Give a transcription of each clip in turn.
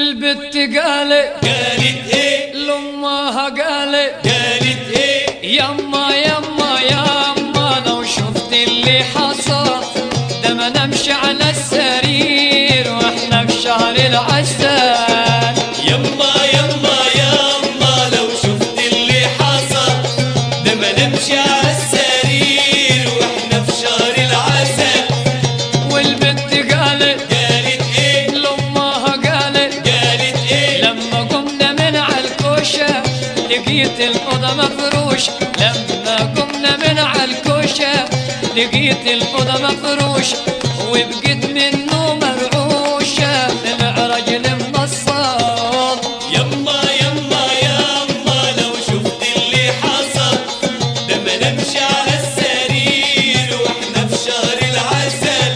والبت قالت قالت ايه لامها قالت قالت ايه يما يما يما لو شفت اللي حصل ده ما نمشي على السرير واحنا في شهر العسل يما يما يما لو شفت اللي حصل ده ما نمشي على السرير واحنا في شهر العسل والبنت قالت قالت ايه لامها قالت قالت ايه لما قمنا من على الكوشة لقيت الأوضة مفروش لما قمنا من على الكوشة لقيت الأوضة مفروش وبقيت منه مرعوشة المعرج المنصب يما يما يما لو شفت اللي حصل ده ما نمشي على السرير واحنا في شهر العسل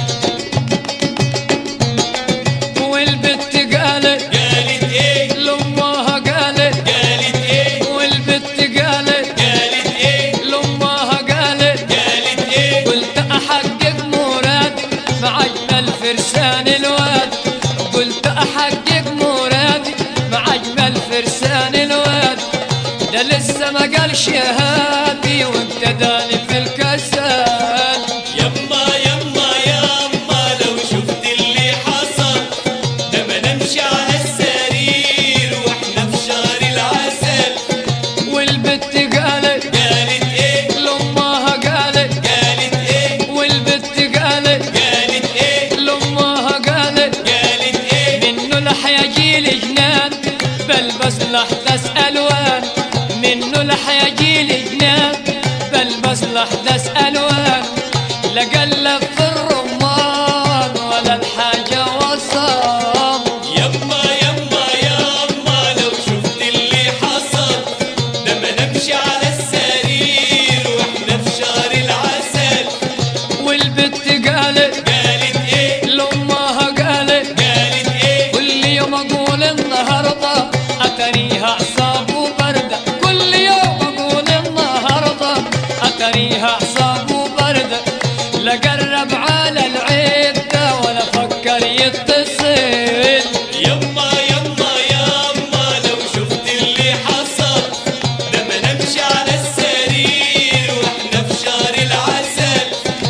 والبت قالت قالت ايه لامها قالت قالت ايه والبت قالت قالت ايه لامها قالت قالت ايه قلت احقق مراد مع اجمل فرسان الواد قلت احقق مرادي مع اجمل فرسان الواد ده لسه ما قال شهادي وابتداني في الكسال يما يما يما لو شفت اللي حصل ده ما نمشي على السرير واحنا في شهر العسل والبت قالت قالت ايه لامها قالت قالت ايه والبت قالت قالت ايه لامها قالت قالت ايه منه لح يجي لي جنان بلبس لحدث الوان منه لح يجي لي جنان بلبس لحدث الوان لا قلب في الرمان ولا الحاجه وصام يما يما يما لو شفت اللي حصل ده ما نمشي على السرير واحنا في شهر العسل والبت قالت قالت ايه لامها قالت قالت ايه كل يوم اقول النهارده اتريها اعصاب وبرده كل يوم اقول النهارده اتريها اعصاب وبرده لا قرب على العده ولا فكر يتصل يما يما يما لو شفت اللي حصل ده ما نمشي على السرير واحنا في شهر العسل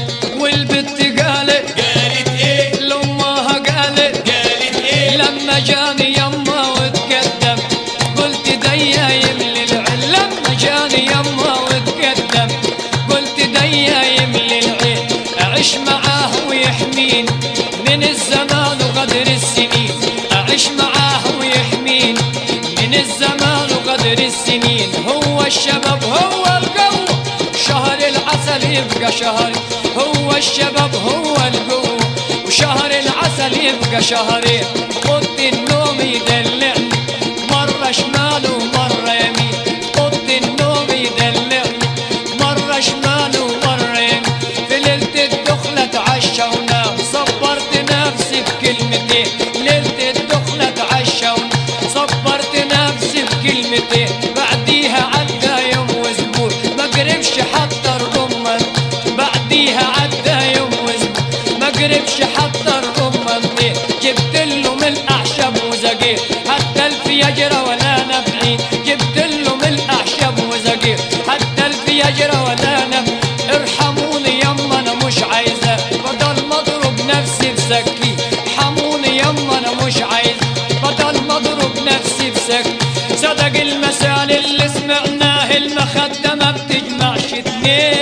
والبت قالت قالت ايه لامها قالت قالت ايه لما جاني يما وتقدم قلت ديا يملي العين لما جاني يما وتقدم قلت ديا يملي العين أعيش معاه ويحمين من الزمان وقدر السنين أعيش معاه ويحمين من الزمان وقدر السنين هو الشباب هو القوة شهر العسل يبقى شهر هو الشباب هو القوة وشهر العسل يبقى شهرين قد النوم يدلعني مرة شمال ومرة يمين قد النوم يدلعني مرة شمال ومرة يمين في ليلة الدخلة تعشى ونام صبرت نفسي بكلمتين ليلة الدخلة تعشى ونام صبرت نفسي بكلمتين بعديها عدى يوم واسبوع ما قربش حتى الرمان بعديها عدى يوم واسبوع ما قربش حتى الرمان دي جبت له من الاعشاب وزقير حتى الفيجرة ولا نفعين جبت له من الاعشاب وزقير حتى الفيجرة ولا نفع ارحموني يما انا مش عايزة بدل ما اضرب نفسي بسكين ارحموني يما انا مش عايز بدل ما اضرب نفسي بسكين صدق المثال اللي سمعناه المخدة ما بتجمعش اتنين